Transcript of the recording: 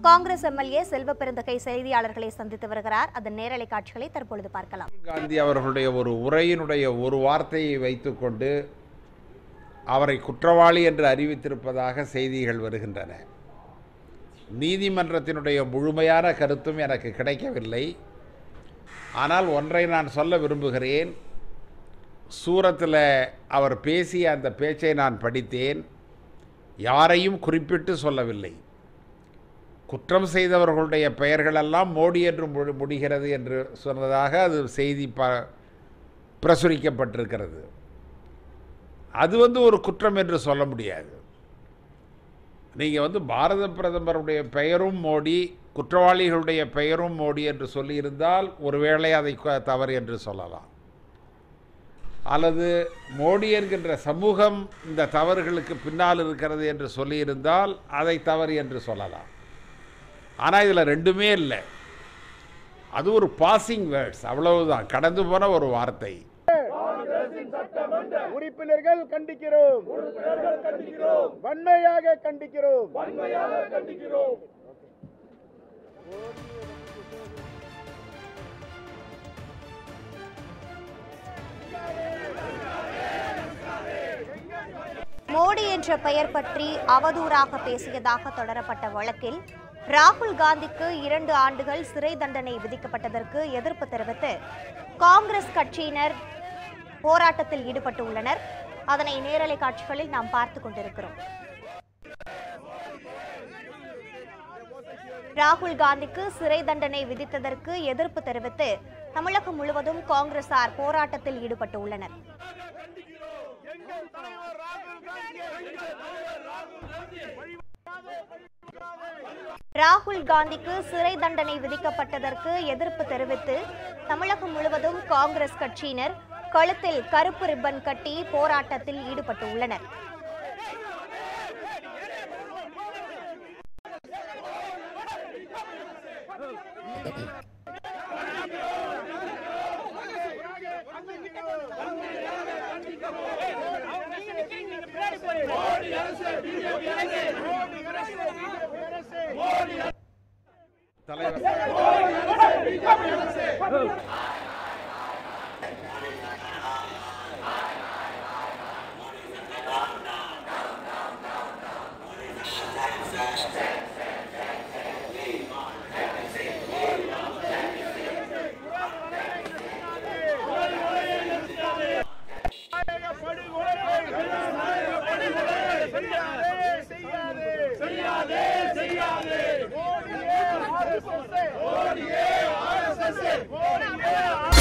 Congress MLA செல்வ பெருந்தகை செய்தியாளர்களை சந்தித்து வருகிறார் அதன் நேரலை காட்சிகளை தற்பொழுது பார்க்கலாம் காந்தி அவர்களுடைய ஒரு உரையினுடைய ஒரு வார்த்தையை வைத்துக்கொண்டு அவரை குற்றவாளி என்று அறிவித்திருப்பதாக செய்திகள் வருகின்றன நீதிமன்றத்தினுடைய முழுமையான கருத்தும் எனக்கு கிடைக்கவில்லை ஆனால் ஒன்றை நான் சொல்ல விரும்புகிறேன் சூரத்தில் அவர் பேசிய அந்த பேச்சை நான் படித்தேன் யாரையும் குறிப்பிட்டு சொல்லவில்லை குற்றம் செய்தவர்களுடைய பெயர்களெல்லாம் மோடி என்று மு- முடிகிறது என்று சொன்னதாக அது செய்தி ப பிரசுரிக்கப்பட்டிருக்கிறது அது வந்து ஒரு குற்றம் என்று சொல்ல முடியாது நீங்கள் வந்து பாரத பிரதமருடைய பெயரும் மோடி குற்றவாளிகளுடைய பெயரும் மோடி என்று சொல்லியிருந்தால் ஒருவேளை அதை க- தவறு என்று சொல்லலாம் அல்லது மோடி என்கின்ற சமூகம் இந்த தவறுகளுக்கு பின்னால் இருக்கிறது என்று சொல்லியிருந்தால் அதை தவறு என்று சொல்லலாம் ஆனால் இதில் ரெண்டுமே இல்லை அது ஒரு பாசிங் வேர்ட்ஸ் அவ்வளவுதான் கடந்து போன ஒரு வார்த்தை உறுப்பினர்கள் கண்டிக்கிறோம் வன்மையாக கண்டிக்கிறோம் மோடி என்ற பெயர் பற்றி அவதூறாக பேசியதாக தொடரப்பட்ட வழக்கில் ராகுல் காந்திக்கு இரண்டு ஆண்டுகள் சிறை தண்டனை விதிக்கப்பட்டதற்கு எதிர்ப்பு தெரிவித்து காங்கிரஸ் கட்சியினர் போராட்டத்தில் ஈடுபட்டு உள்ளனர் அதனை நேரலை காட்சிகளில் நாம் பார்த்து கொண்டிருக்கிறோம் ராகுல் காந்திக்கு சிறை தண்டனை விதித்ததற்கு எதிர்ப்பு தெரிவித்து தமிழகம் முழுவதும் காங்கிரசார் போராட்டத்தில் ஈடுபட்டு உள்ளனர் ராகுல் காந்திக்கு சிறை தண்டனை விதிக்கப்பட்டதற்கு எதிர்ப்பு தெரிவித்து தமிழகம் முழுவதும் காங்கிரஸ் கட்சியினர் கழுத்தில் கருப்பு ரிப்பன் கட்டி போராட்டத்தில் ஈடுபட்டு உள்ளனர் தலைவர் செய்யாதே செய்யாதே மோடியே ஆர்எஸ்எஸ் மோடியே ஆர்எஸ்எஸ் மோடியே